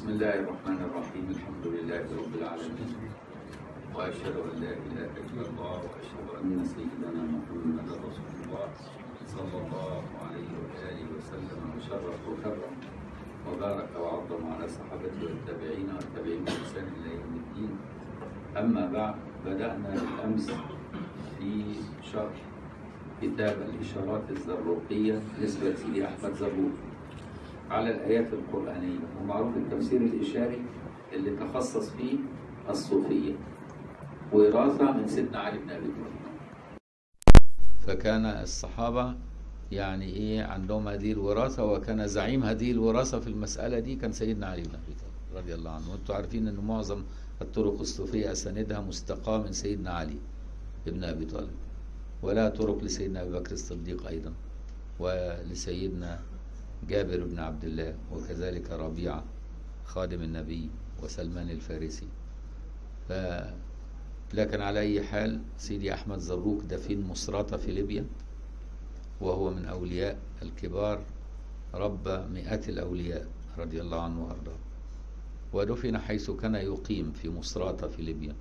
بسم الله الرحمن الرحيم الحمد لله رب العالمين واشهد ان لا اله الا الله واشهد ان سيدنا محمدا رسول الله صلى الله عليه واله وسلم وشرف وكرم وبارك وعظم على صحابته والتابعين والتابعين باحسان الى يوم الدين اما بعد بدانا بالامس في شرح كتاب الاشارات الزروقيه نسبه سيدي احمد زروق على الآيات القرآنية ومعروف التفسير الإشاري اللي تخصص فيه الصوفية وراثة من سيدنا علي بن أبي طالب فكان الصحابة يعني إيه عندهم هذه الوراثة وكان زعيم هذه الوراثة في المسألة دي كان سيدنا علي بن أبي طالب رضي الله عنه وأنتم عارفين أن معظم الطرق الصوفية أساندها مستقاة من سيدنا علي بن أبي طالب ولا طرق لسيدنا أبي بكر الصديق أيضا ولسيدنا جابر بن عبد الله وكذلك ربيعة خادم النبي وسلمان الفارسي ف... لكن على أي حال سيدي أحمد زروق دفين مصراتة في ليبيا وهو من أولياء الكبار رب مئات الأولياء رضي الله عنه وأرضاه ودفن حيث كان يقيم في مصراتة في ليبيا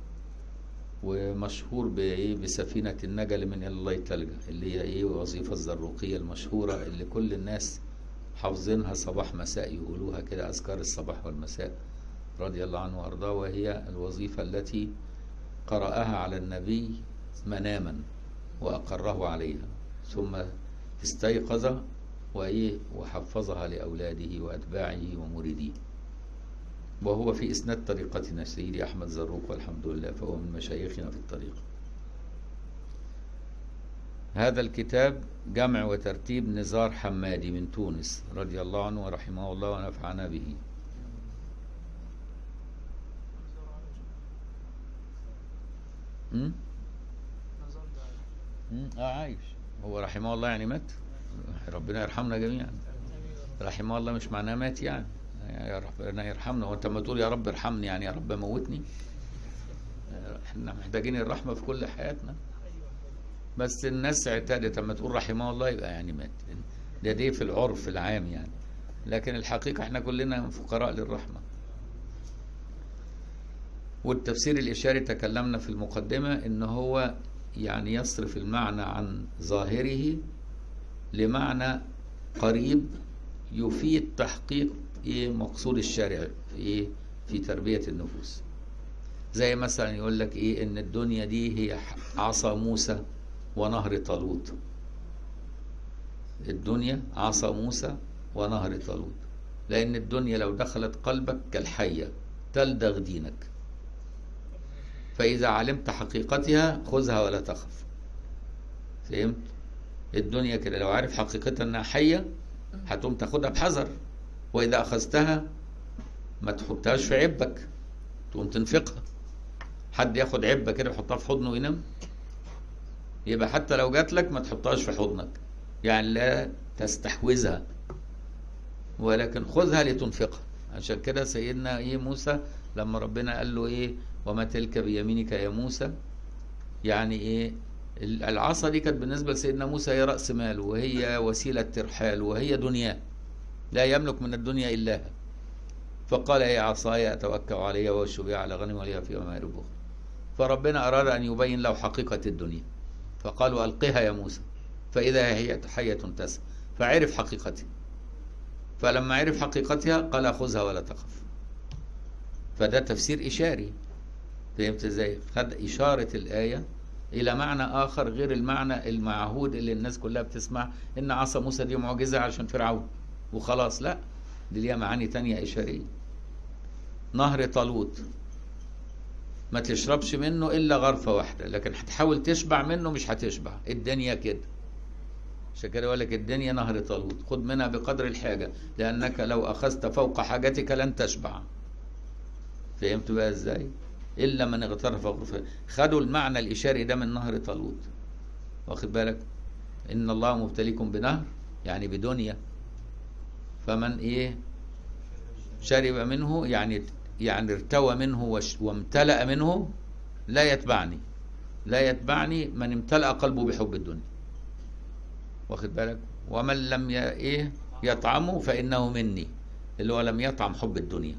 ومشهور بإيه بسفينة النجا لمن إلى الله تلجأ اللي هي إيه وظيفة الزروقية المشهورة اللي كل الناس حافظينها صباح مساء يقولوها كده أذكار الصباح والمساء رضي الله عنه وأرضاه وهي الوظيفة التي قرأها على النبي مناما وأقره عليها ثم استيقظ وإيه وحفظها لأولاده وأتباعه ومريديه وهو في إسناد طريقتنا سيدي أحمد زروق والحمد لله فهو من مشايخنا في الطريقة هذا الكتاب جمع وترتيب نزار حمادي من تونس رضي الله عنه ورحمه الله ونفعنا به م? م? اه عايش هو رحمه الله يعني مات ربنا يرحمنا جميعا رحمه الله مش معناه مات يعني يا ربنا يرحمنا وانت لما تقول يا رب ارحمني يعني يا رب موتني احنا محتاجين الرحمه في كل حياتنا بس الناس اعتادت لما تقول رحمه الله يبقى يعني مات ده دي في العرف العام يعني لكن الحقيقه احنا كلنا فقراء للرحمه والتفسير الاشاري تكلمنا في المقدمه ان هو يعني يصرف المعنى عن ظاهره لمعنى قريب يفيد تحقيق ايه مقصود الشارع في ايه في تربيه النفوس زي مثلا يقول لك ايه ان الدنيا دي هي عصا موسى ونهر طالوت الدنيا عصا موسى ونهر طالوت لان الدنيا لو دخلت قلبك كالحيه تلدغ دينك فاذا علمت حقيقتها خذها ولا تخف فهمت الدنيا كده لو عارف حقيقتها انها حيه هتقوم تاخدها بحذر واذا اخذتها ما تحطهاش في عبك تقوم تنفقها حد ياخد عبه كده يحطها في حضنه وينام يبقى حتى لو جات لك ما تحطهاش في حضنك يعني لا تستحوذها ولكن خذها لتنفقها عشان كده سيدنا ايه موسى لما ربنا قال له ايه وما تلك بيمينك يا موسى يعني ايه العصا دي كانت بالنسبه لسيدنا موسى هي راس ماله وهي وسيله ترحال وهي دنياه لا يملك من الدنيا إلا فقال يا عصاي أتوكل علي وأشو بها على غنم وليها في مآرب أخرى فربنا أراد أن يبين له حقيقة الدنيا فقالوا ألقها يا موسى فإذا هي حية تسعى فعرف حقيقتها فلما عرف حقيقتها قال خذها ولا تخف فده تفسير إشاري فهمت ازاي؟ خد إشارة الآية إلى معنى آخر غير المعنى المعهود اللي الناس كلها بتسمع إن عصا موسى دي معجزة عشان فرعون وخلاص لا دي ليها معاني تانية إشارية نهر طالوت ما تشربش منه إلا غرفة واحدة لكن هتحاول تشبع منه مش هتشبع الدنيا كده عشان كده يقول لك الدنيا نهر طالوت خد منها بقدر الحاجة لأنك لو أخذت فوق حاجتك لن تشبع فهمت بقى إزاي إلا من اغترف غرفة خدوا المعنى الإشاري ده من نهر طالوت واخد بالك إن الله مبتليكم بنهر يعني بدنيا فمن ايه شرب منه يعني يعني ارتوى منه وامتلأ منه لا يتبعني لا يتبعني من امتلأ قلبه بحب الدنيا واخد بالك ومن لم ي... ايه يطعمه فإنه مني اللي هو لم يطعم حب الدنيا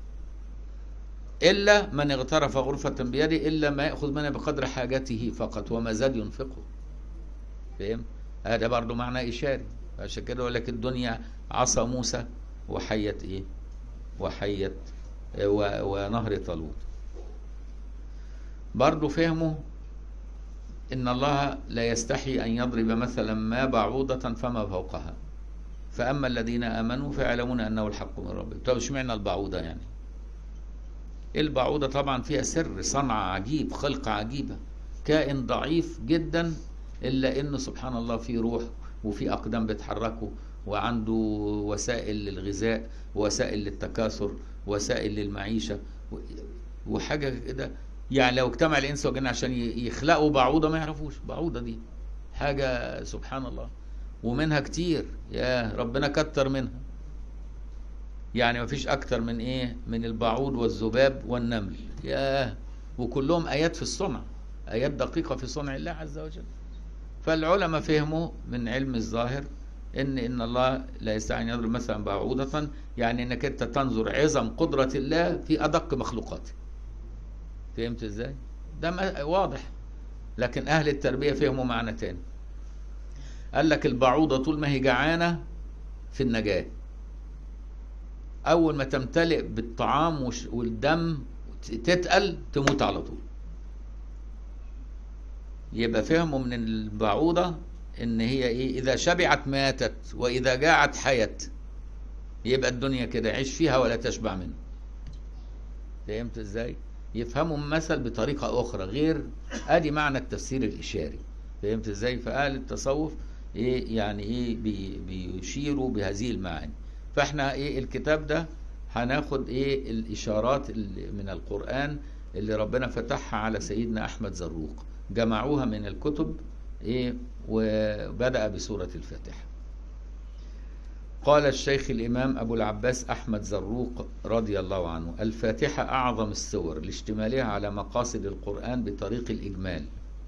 إلا من اغترف غرفة بيده إلا ما يأخذ منها بقدر حاجته فقط وما زاد ينفقه فهم؟ هذا برضو معنى إشاري عشان كده يقول لك الدنيا عصا موسى وحية إيه؟ وحية و- ونهر طالوت برضو فهموا إن الله لا يستحي أن يضرب مثلا ما بعوضة فما فوقها فأما الذين آمنوا فيعلمون أنه الحق من ربهم طب اشمعنى البعوضة يعني البعوضة طبعا فيها سر صنعة عجيب خلقة عجيبة كائن ضعيف جدا إلا إنه سبحان الله فيه روح وفي أقدام بتحركه وعنده وسائل للغذاء وسائل للتكاثر وسائل للمعيشة و- وحاجة كده يعني لو اجتمع الإنس والجن عشان ي- يخلقوا بعوضة ما يعرفوش بعوضة دي حاجة سبحان الله ومنها كتير يا ربنا كتر منها يعني مفيش اكتر من ايه من البعوض والذباب والنمل ياه وكلهم ايات في الصنع ايات دقيقه في صنع الله عز وجل فالعلماء فهموا من علم الظاهر ان ان الله لا يستطيع ان يضرب مثلا بعوضه يعني انك انت تنظر عظم قدره الله في ادق مخلوقاته فهمت ازاي ده ما- واضح لكن اهل التربيه فهموا معنى تاني قال لك البعوضه طول ما هي جعانه في النجاه اول ما تمتلئ بالطعام وش- والدم تتقل تموت على طول يبقى فهموا من البعوضة ان هي ايه اذا شبعت ماتت واذا جاعت حيت يبقى الدنيا كده عيش فيها ولا تشبع منها فهمت ازاي يفهموا المثل بطريقة اخرى غير ادي معنى التفسير الاشاري فهمت ازاي فاهل التصوف ايه يعني ايه بي بيشيروا بهذه المعاني فاحنا ايه الكتاب ده هناخد ايه الاشارات اللي من القرآن اللي ربنا فتحها على سيدنا احمد زروق جمعوها من الكتب ايه وبدأ بسورة الفاتحة قال الشيخ الإمام أبو العباس أحمد زروق رضي الله عنه الفاتحة أعظم السور لاشتمالها على مقاصد القرآن بطريق الإجمال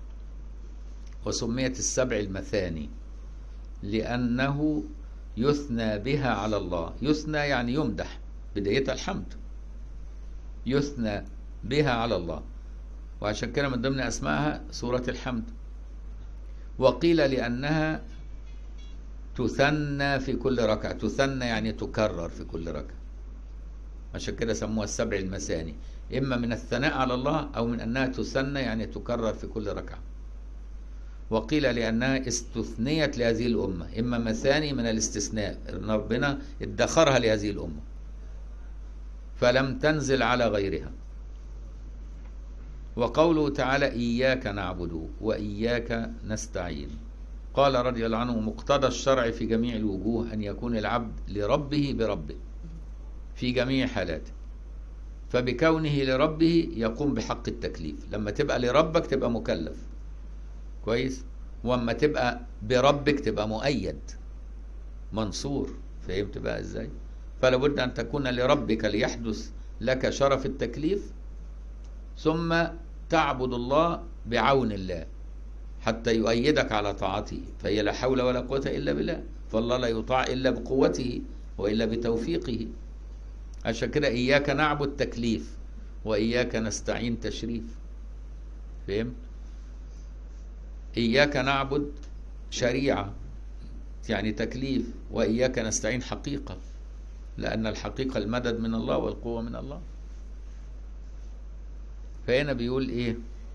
وسميت السبع المثاني لأنه يثنى بها على الله يثنى يعني يمدح بدايتها الحمد يثنى بها على الله وعشان كده من ضمن أسمائها سورة الحمد وقيل لأنها تثنى في كل ركعة تثنى يعني تكرر في كل ركعة عشان كده سموها السبع المثاني إما من الثناء على الله أو من أنها تثنى يعني تكرر في كل ركعة وقيل لأنها استثنيت لهذه الأمة إما مثاني من الاستثناء ربنا ادخرها لهذه الأمة فلم تنزل على غيرها وقوله تعالى إياك نعبد وإياك نستعين قال رضي الله عنه مقتضى الشرع في جميع الوجوه أن يكون العبد لربه بربه في جميع حالاته فبكونه لربه يقوم بحق التكليف لما تبقى لربك تبقى مكلف كويس واما تبقى بربك تبقى مؤيد منصور فهمت بقى ازاي فلا بد ان تكون لربك ليحدث لك شرف التكليف ثم تعبد الله بعون الله حتى يؤيدك على طاعته فهي لا حول ولا قوة إلا بالله فالله لا يطاع إلا بقوته وإلا بتوفيقه عشان كده إياك نعبد تكليف وإياك نستعين تشريف فهمت إياك نعبد شريعة يعني تكليف وإياك نستعين حقيقة لأن الحقيقة المدد من الله والقوة من الله فهنا بيقول إيه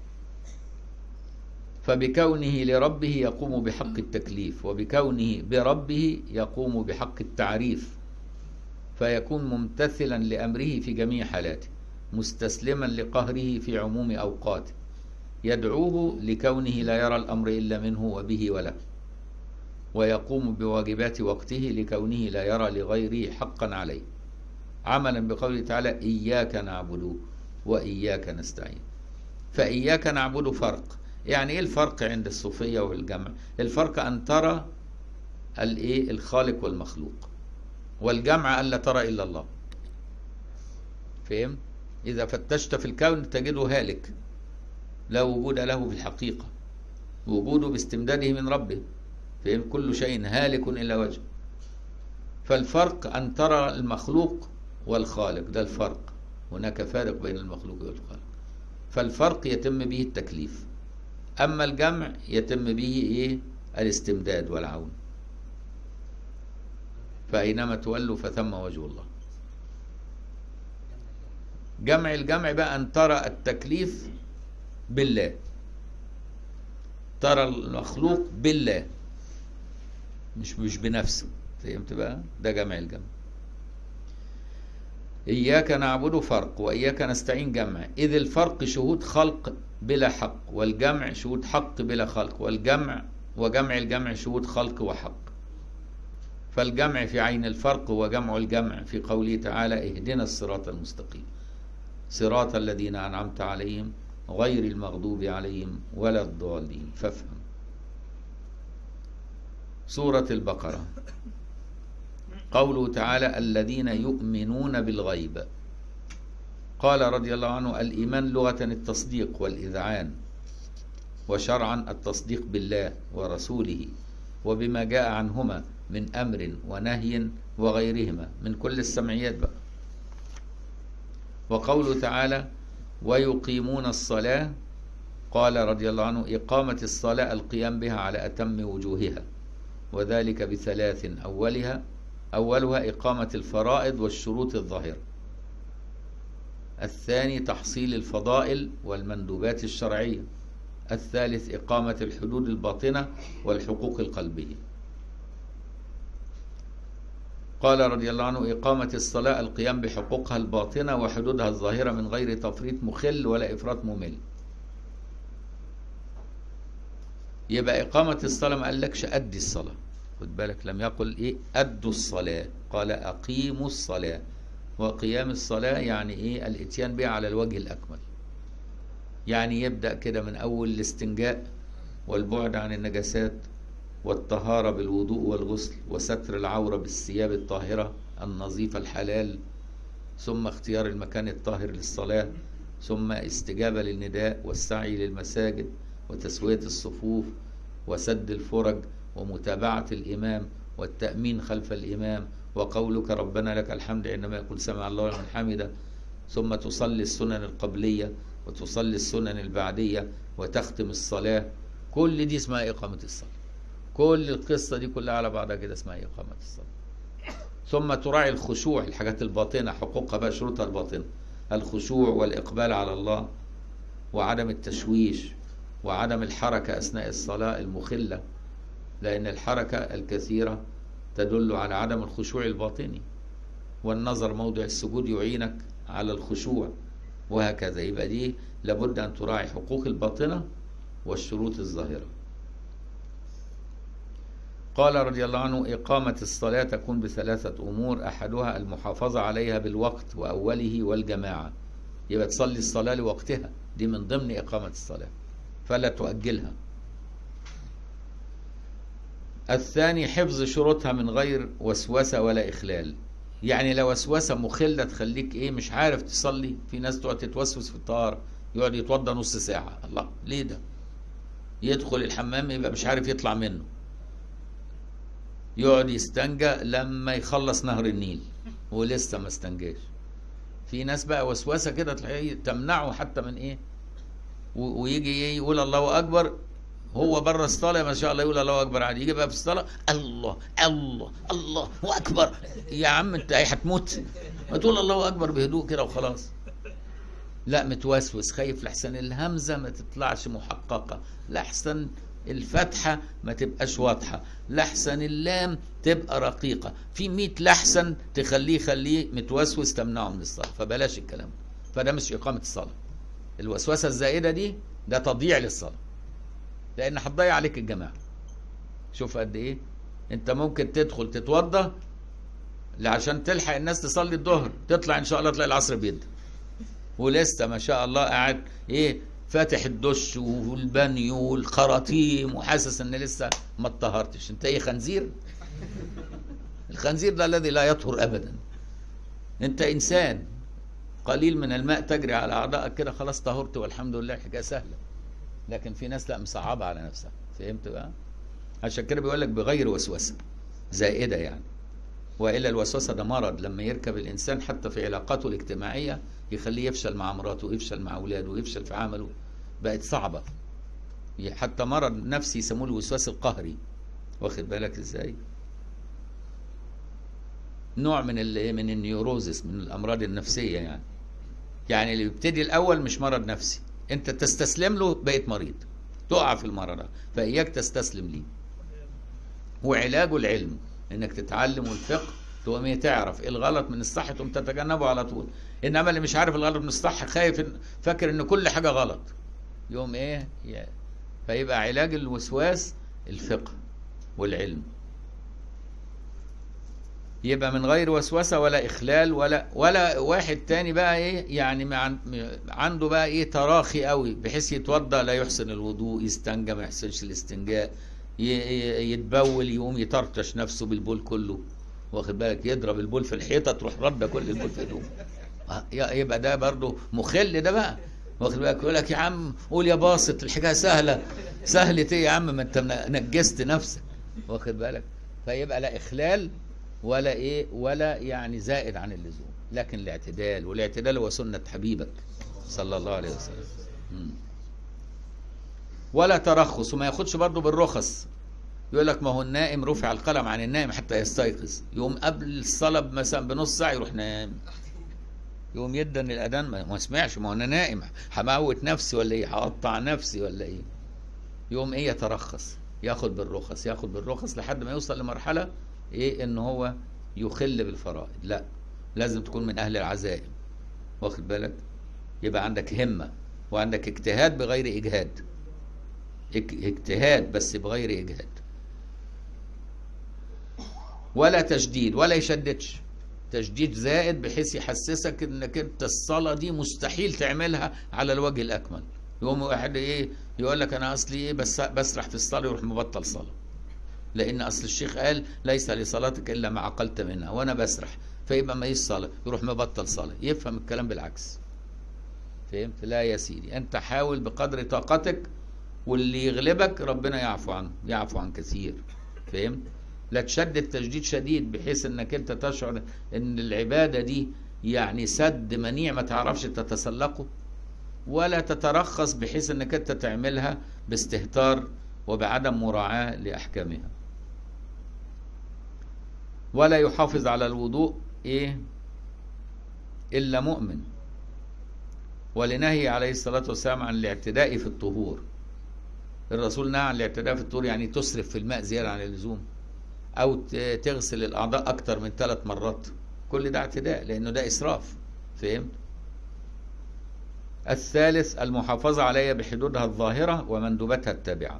فبكونه لربه يقوم بحق التكليف وبكونه بربه يقوم بحق التعريف فيكون ممتثلا لأمره في جميع حالاته مستسلما لقهره في عموم أوقاته يدعوه لكونه لا يرى الأمر إلا منه وبه وله ويقوم بواجبات وقته لكونه لا يرى لغيره حقا عليه عملا بقوله تعالى إياك نعبد وإياك نستعين فإياك نعبد فرق يعني إيه الفرق عند الصوفية والجمع الفرق أن ترى الإيه الخالق والمخلوق والجمع ألا ترى إلا الله فهم إذا فتشت في الكون تجده هالك لا وجود له في الحقيقة وجوده باستمداده من ربه فهم كل شيء هالك إلا وجهه فالفرق أن ترى المخلوق والخالق ده الفرق هناك فارق بين المخلوق والخالق فالفرق يتم به التكليف أما الجمع يتم به إيه الاستمداد والعون فأينما تولوا فثم وجه الله جمع الجمع بقى أن ترى التكليف بالله ترى المخلوق بالله مش مش بنفسه فهمت بقى ده جمع الجمع إياك نعبد فرق وإياك نستعين جمع إذ الفرق شهود خلق بلا حق والجمع شهود حق بلا خلق والجمع وجمع الجمع شهود خلق وحق فالجمع في عين الفرق وجمع الجمع في قوله تعالى اهدنا الصراط المستقيم صراط الذين أنعمت عليهم غير المغضوب عليهم ولا الضالين فافهم سورة البقرة قوله تعالى الذين يؤمنون بالغيب قال رضي الله عنه الإيمان لغة التصديق والإذعان وشرعا التصديق بالله ورسوله وبما جاء عنهما من أمر ونهي وغيرهما من كل السمعيات بقى وقوله تعالى ويقيمون الصلاة قال رضي الله عنه إقامة الصلاة القيام بها على أتم وجوهها وذلك بثلاث أولها أولها إقامة الفرائض والشروط الظاهرة الثاني تحصيل الفضائل والمندوبات الشرعية الثالث إقامة الحدود الباطنة والحقوق القلبية قال رضي الله عنه إقامة الصلاة القيام بحقوقها الباطنة وحدودها الظاهرة من غير تفريط مخل ولا إفراط ممل يبقى إقامة الصلاة ما قالكش أدي الصلاة خد بالك لم يقل إيه أدوا الصلاة قال أقيموا الصلاة وقيام الصلاة يعني إيه الإتيان بها على الوجه الأكمل يعني يبدأ كده من أول الاستنجاء والبعد عن النجاسات والطهارة بالوضوء والغسل وستر العورة بالثياب الطاهرة النظيفة الحلال ثم اختيار المكان الطاهر للصلاة ثم استجابة للنداء والسعي للمساجد وتسوية الصفوف وسد الفرج ومتابعة الإمام والتأمين خلف الإمام وقولك ربنا لك الحمد عندما يقول سمع الله لمن حمده ثم تصلي السنن القبلية وتصلي السنن البعدية وتختم الصلاة كل دي اسمها إقامة الصلاة كل القصة دي كلها على بعضها كده اسمها إقامة الصلاة ثم تراعي الخشوع الحاجات الباطنة حقوقها بقى شروطها الباطنة الخشوع والإقبال على الله وعدم التشويش وعدم الحركة أثناء الصلاة المخلة لأن الحركة الكثيرة تدل على عدم الخشوع الباطني والنظر موضع السجود يعينك على الخشوع وهكذا يبقى دي لابد أن تراعي حقوق الباطنة والشروط الظاهرة قال رضي الله عنه إقامة الصلاة تكون بثلاثة أمور أحدها المحافظة عليها بالوقت وأوله والجماعة يبقى تصلي الصلاة لوقتها دي من ضمن إقامة الصلاة فلا تؤجلها الثاني حفظ شروطها من غير وسوسة ولا إخلال يعني لو وسوسة مخلة تخليك إيه مش عارف تصلي في ناس تقعد تتوسوس في الطهارة يقعد يتوضى نص ساعة الله ليه ده يدخل الحمام يبقى مش عارف يطلع منه يقعد يستنجى لما يخلص نهر النيل ولسه ما استنجاش في ناس بقى وسوسه كده تلاقيه تمنعه حتى من ايه ويجي ايه يقول الله اكبر هو بره الصلاه ما شاء الله يقول الله اكبر عادي يجي بقى في الصلاه الله الله الله اكبر يا عم انت ايه هتموت ما تقول الله اكبر بهدوء كده وخلاص لا متوسوس خايف لحسن الهمزه ما تطلعش محققه لحسن الفتحة ما تبقاش واضحة لحسن اللام تبقى رقيقة في مئة لحسن تخليه خليه متوسوس تمنعه من الصلاة فبلاش الكلام فده مش إقامة الصلاة الوسوسة الزائدة دي ده تضييع للصلاة لأن هتضيع عليك الجماعة شوف قد إيه أنت ممكن تدخل تتوضى عشان تلحق الناس تصلي الظهر تطلع إن شاء الله تلاقي العصر بيد ولسه ما شاء الله قاعد إيه فاتح الدش والبانيو والخراطيم وحاسس ان لسه ما اتطهرتش انت ايه خنزير الخنزير ده الذي لا يطهر ابدا انت انسان قليل من الماء تجري على اعضائك كده خلاص طهرت والحمد لله الحكايه سهله لكن في ناس لا مصعبه على نفسها فهمت بقى عشان كده بيقول لك بغير وسوسه زائده يعني والا الوسوسه ده مرض لما يركب الانسان حتى في علاقاته الاجتماعيه يخليه يفشل مع مراته يفشل مع اولاده يفشل في عمله بقت صعبه حتى مرض نفسي يسموه الوسواس القهري واخد بالك ازاي نوع من ال من النيوروزس من الامراض النفسيه يعني يعني اللي بيبتدي الاول مش مرض نفسي انت تستسلم له بقيت مريض تقع في المرض ده فاياك تستسلم ليه وعلاجه العلم انك تتعلم الفقه تقوم ايه تعرف ايه الغلط من الصح تقوم تتجنبه على طول انما اللي مش عارف الغلط من الصح خايف إن فاكر ان كل حاجه غلط يقوم ايه ي- فيبقى علاج الوسواس الفقه والعلم يبقى من غير وسوسه ولا اخلال ولا ولا واحد تاني بقى ايه يعني ما عن- عنده بقى ايه تراخي قوي بحيث يتوضا لا يحسن الوضوء يستنجى ما يحسنش الاستنجاء ي- ي- يتبول يقوم يطرطش نفسه بالبول كله واخد بالك يضرب البول في الحيطه تروح رده كل البول في هدومه آه، ي- يبقى ده برضه مخل ده بقى واخد بالك يقول لك يا عم قول يا باسط الحكايه سهله سهله ايه يا عم ما انت من- نجست نفسك واخد بالك فيبقى لا اخلال ولا ايه ولا يعني زائد عن اللزوم لكن الاعتدال والاعتدال هو سنه حبيبك صلى الله عليه وسلم مم. ولا ترخص وما ياخدش برضه بالرخص يقول لك ما هو النائم رفع القلم عن النائم حتى يستيقظ يقوم قبل الصلاه مثلا بنص ساعه يروح نام يقوم يدن الاذان ما ما سمعش ما هو انا نائم هموت نفسي ولا ايه هقطع نفسي ولا ايه يقوم ايه يترخص ياخد بالرخص ياخد بالرخص لحد ما يوصل لمرحله ايه ان هو يخل بالفرائض لا لازم تكون من اهل العزائم واخد بالك يبقى عندك همه وعندك اجتهاد بغير اجهاد اج- اجتهاد بس بغير اجهاد ولا تشديد ولا يشددش تشديد زائد بحيث يحسسك انك انت الصلاه دي مستحيل تعملها على الوجه الاكمل يقوم واحد ايه يقول لك انا اصلي ايه بس بسرح في الصلاه يروح مبطل صلاه لان اصل الشيخ قال ليس لصلاتك الا ما عقلت منها وانا بسرح فيبقى ما صلاه يروح مبطل صلاه يفهم الكلام بالعكس فهمت لا يا سيدي انت حاول بقدر طاقتك واللي يغلبك ربنا يعفو عنه يعفو عن كثير فهمت لا تشدد تشديد شديد بحيث انك انت تشعر ان العباده دي يعني سد منيع ما تعرفش تتسلقه ولا تترخص بحيث انك انت تعملها باستهتار وبعدم مراعاه لاحكامها ولا يحافظ على الوضوء ايه الا مؤمن ولنهي عليه الصلاه والسلام عن الاعتداء في الطهور الرسول نهى عن الاعتداء في الطهور يعني تسرف في الماء زياده عن اللزوم او ت- تغسل الاعضاء اكتر من ثلاث مرات كل ده اعتداء لانه ده اسراف فهمت الثالث المحافظة عليها بحدودها الظاهرة ومندوباتها التابعة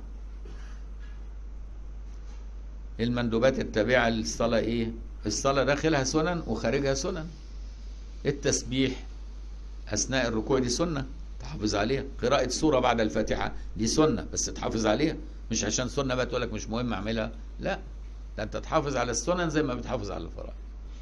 المندوبات التابعة للصلاة ايه الصلاة داخلها سنن وخارجها سنن التسبيح أثناء الركوع دي سنة تحافظ عليها قراءة سورة بعد الفاتحة دي سنة بس تحافظ عليها مش عشان سنة بقى تقولك مش مهم أعملها لا ده أنت تحافظ على السنن زي ما بتحافظ على الفرائض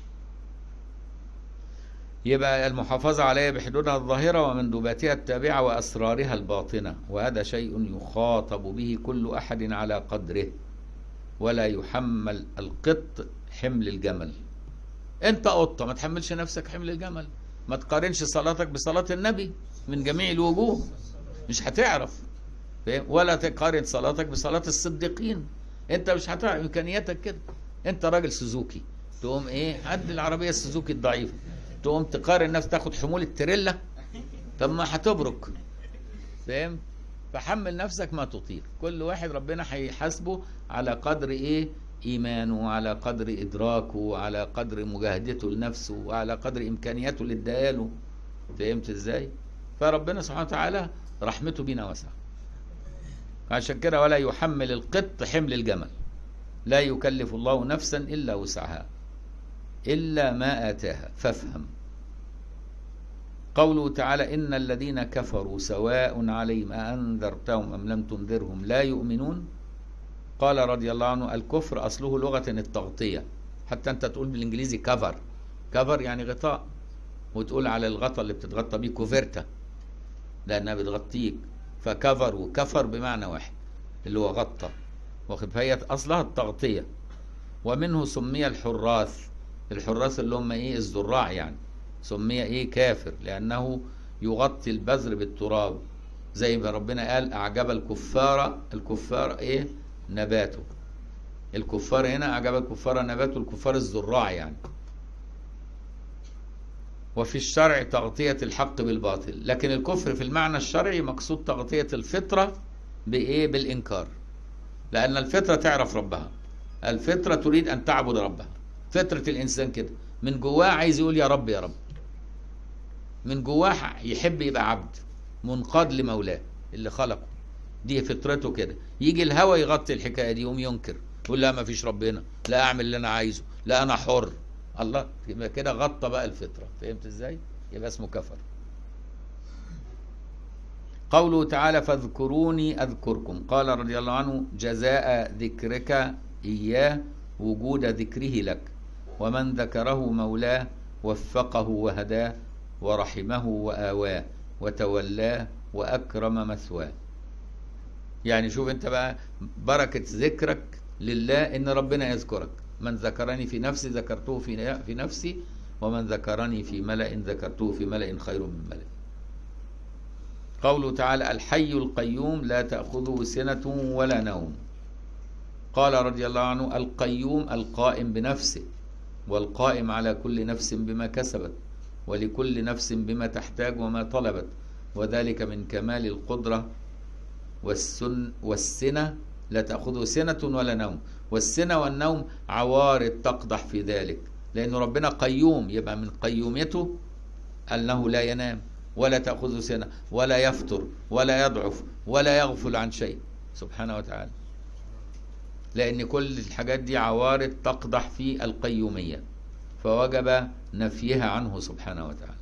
يبقى المحافظة عليها بحدودها الظاهرة ومندوباتها التابعة وأسرارها الباطنة وهذا شيء يخاطب به كل أحد على قدره ولا يحمل القط حمل الجمل انت قطة ما تحملش نفسك حمل الجمل ما تقارنش صلاتك بصلاة النبي من جميع الوجوه مش هتعرف فاهم؟ ولا تقارن صلاتك بصلاة الصديقين انت مش هتعرف امكانياتك كده انت راجل سوزوكي تقوم ايه قد العربية السوزوكي الضعيفة تقوم تقارن نفسك تاخد حمول التريلا طب ما هتبرك فاهم فحمل نفسك ما تطيق كل واحد ربنا هيحاسبه على قدر ايه ايمانه وعلى قدر ادراكه وعلى قدر مجاهدته لنفسه وعلى قدر امكانياته اللي اداها له فهمت ازاي فربنا سبحانه وتعالى رحمته بينا واسعه عشان كده ولا يحمل القط حمل الجمل لا يكلف الله نفسا الا وسعها إلا ما آتاها فافهم قوله تعالى إن الذين كفروا سواء عليهم أأنذرتهم أم لم تنذرهم لا يؤمنون قال رضي الله عنه الكفر أصله لغة التغطية حتى أنت تقول بالإنجليزي كفر كفر يعني غطاء وتقول على الغطاء اللي بتتغطى بيه كوفرتا لأنها بتغطيك فكفر وكفر بمعنى واحد اللي هو غطى واخد فهي أصلها التغطية ومنه سمي الحراث الحراس اللي هم ايه الزراع يعني سمي ايه كافر لانه يغطي البذر بالتراب زي ما ربنا قال اعجب الكفار الكفار ايه نباته الكفار هنا اعجب الكفار نباته الكفار الزراع يعني وفي الشرع تغطية الحق بالباطل لكن الكفر في المعنى الشرعي مقصود تغطية الفطرة بإيه بالإنكار لأن الفطرة تعرف ربها الفطرة تريد أن تعبد ربها فطرة الإنسان كده من جواه عايز يقول يا رب يا رب من جواه يحب يبقى عبد منقاد لمولاه اللي خلقه دي فطرته كده يجي الهوى يغطي الحكايه دي يقوم ينكر يقول لا ما فيش ربنا لا اعمل اللي انا عايزه لا انا حر الله يبقى كده غطى بقى الفطره فهمت ازاي يبقى اسمه كفر قوله تعالى فاذكروني اذكركم قال رضي الله عنه جزاء ذكرك اياه وجود ذكره لك ومن ذكره مولاه وفقه وهداه ورحمه وآواه وتولاه وأكرم مثواه يعني شوف انت بقى بركة ذكرك لله ان ربنا يذكرك من ذكرني في نفسي ذكرته في في نفسي ومن ذكرني في ملأ ذكرته في ملأ خير من ملأ قوله تعالى الحي القيوم لا تأخذه سنة ولا نوم قال رضي الله عنه القيوم القائم بنفسه والقائم على كل نفس بما كسبت ولكل نفس بما تحتاج وما طلبت وذلك من كمال القدرة والسن والسنة لا تأخذه سنة ولا نوم والسنة والنوم عوارض تقدح في ذلك لأن ربنا قيوم يبقى من قيوميته أنه لا ينام ولا تأخذه سنة ولا يفطر ولا يضعف ولا يغفل عن شيء سبحانه وتعالى لأن كل الحاجات دي عوارض تقدح في القيومية فوجب نفيها عنه سبحانه وتعالى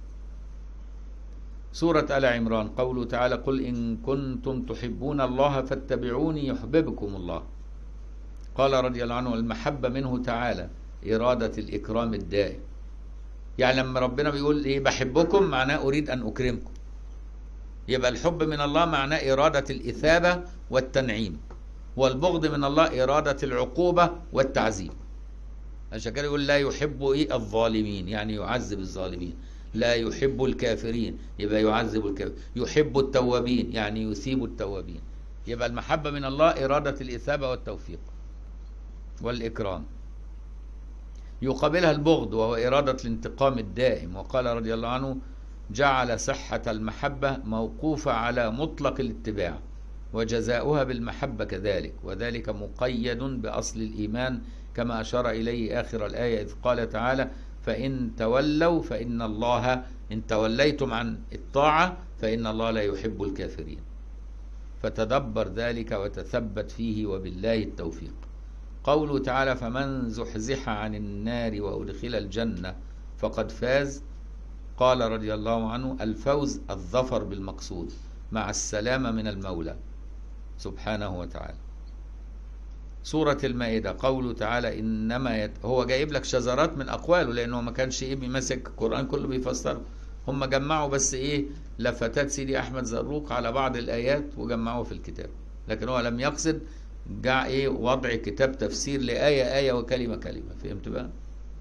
سورة آل عمران قوله تعالى قل إن كنتم تحبون الله فاتبعوني يحببكم الله قال رضي الله عنه المحبة منه تعالى إرادة الإكرام الدائم يعني لما ربنا بيقول إيه بحبكم معناه أريد أن أكرمكم يبقى الحب من الله معناه إرادة الإثابة والتنعيم والبغض من الله إرادة العقوبة والتعذيب عشان كده يقول لا يحب إيه الظالمين يعني يعذب الظالمين لا يحب الكافرين يبقى يعذب الكافرين يحب التوابين يعني يثيب التوابين يبقى المحبة من الله إرادة الإثابة والتوفيق والإكرام يقابلها البغض وهو إرادة الانتقام الدائم وقال رضي الله عنه جعل صحة المحبة موقوفة على مطلق الاتباع وجزاؤها بالمحبة كذلك وذلك مقيد بأصل الإيمان كما أشار إليه آخر الآية إذ قال تعالى فإن تولوا فإن الله إن توليتم عن الطاعة فإن الله لا يحب الكافرين فتدبر ذلك وتثبت فيه وبالله التوفيق قوله تعالى فمن زحزح عن النار وأدخل الجنة فقد فاز قال رضي الله عنه الفوز الظفر بالمقصود مع السلامة من المولى سبحانه وتعالى سورة المائدة قوله تعالى إنما يت... هو جايب لك شذرات من أقواله لأنه ما كانش إيه بيمسك القرآن كله بيفسره هم جمعوا بس إيه لفتات سيدي أحمد زروق على بعض الآيات وجمعوها في الكتاب لكن هو لم يقصد جاء إيه وضع كتاب تفسير لآية آية وكلمة كلمة فهمت بقى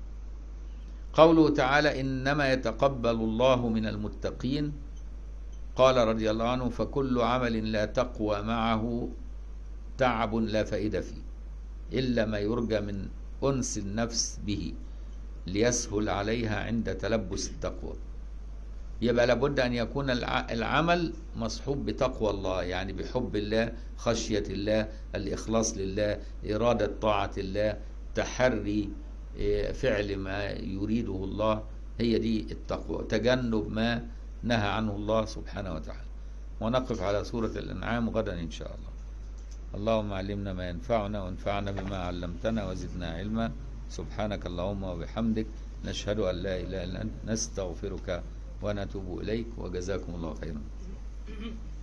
قوله تعالى إنما يتقبل الله من المتقين قال رضي الله عنه فكل عمل لا تقوى معه تعب لا فائدة فيه إلا ما يرجى من أنس النفس به ليسهل عليها عند تلبس التقوى يبقى لابد أن يكون العمل مصحوب بتقوى الله يعني بحب الله خشية الله الإخلاص لله إرادة طاعة الله تحري فعل ما يريده الله هي دي التقوى تجنب ما نهى عنه الله سبحانه وتعالى ونقف على سورة الأنعام غدا إن شاء الله اللهم علمنا ما ينفعنا وانفعنا بما علمتنا وزدنا علما سبحانك اللهم وبحمدك نشهد أن لا إله إلا أنت نستغفرك ونتوب إليك وجزاكم الله خيرا